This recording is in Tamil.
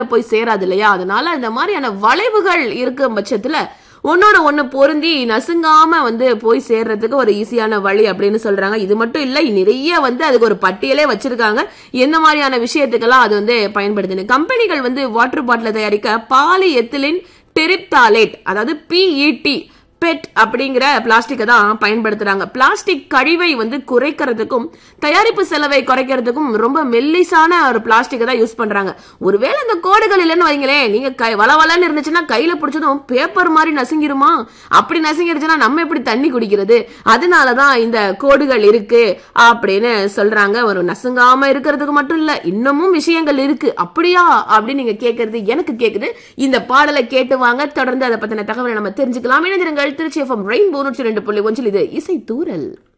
போய் சேராது இல்லையா அதனால இந்த மாதிரியான வளைவுகள் இருக்கும் பட்சத்துல ஒன்னோட ஒண்ணு பொருந்தி நசுங்காம வந்து போய் சேர்றதுக்கு ஒரு ஈஸியான வழி அப்படின்னு சொல்றாங்க இது மட்டும் இல்ல நிறைய வந்து அதுக்கு ஒரு பட்டியலே வச்சிருக்காங்க எந்த மாதிரியான விஷயத்துக்கெல்லாம் அது வந்து பயன்படுதுன்னு கம்பெனிகள் வந்து வாட்டர் பாட்டில தயாரிக்க பாலி எத்திலின் டெரிப்தாலேட் அதாவது பிஇடி பெட் அப்படிங்கிற பிளாஸ்டிக்கை தான் பயன்படுத்துறாங்க பிளாஸ்டிக் கழிவை வந்து குறைக்கிறதுக்கும் தயாரிப்பு செலவை குறைக்கிறதுக்கும் ரொம்ப மெல்லிசான ஒரு பிளாஸ்டிக்கை தான் யூஸ் பண்றாங்க ஒருவேளை இந்த கோடுகள் இல்லைன்னு வைங்களேன் நீங்க கை வளவலன்னு இருந்துச்சுன்னா கையில பிடிச்சதும் பேப்பர் மாதிரி நசுங்கிருமா அப்படி நசுங்கிருச்சுன்னா நம்ம எப்படி தண்ணி குடிக்கிறது அதனாலதான் இந்த கோடுகள் இருக்கு அப்படின்னு சொல்றாங்க ஒரு நசுங்காம இருக்கிறதுக்கு மட்டும் இல்ல இன்னமும் விஷயங்கள் இருக்கு அப்படியா அப்படின்னு நீங்க கேக்குறது எனக்கு கேக்குது இந்த பாடலை கேட்டு வாங்க தொடர்ந்து அதை பத்தின தகவலை நம்ம தெரிஞ்சுக்கலாம் இணைந்திருங்கள் திருச்சி எஃப்எம் ரெயின்போ நூற்றி ரெண்டு புள்ளி ஒன்றில் இது இசை தூரல்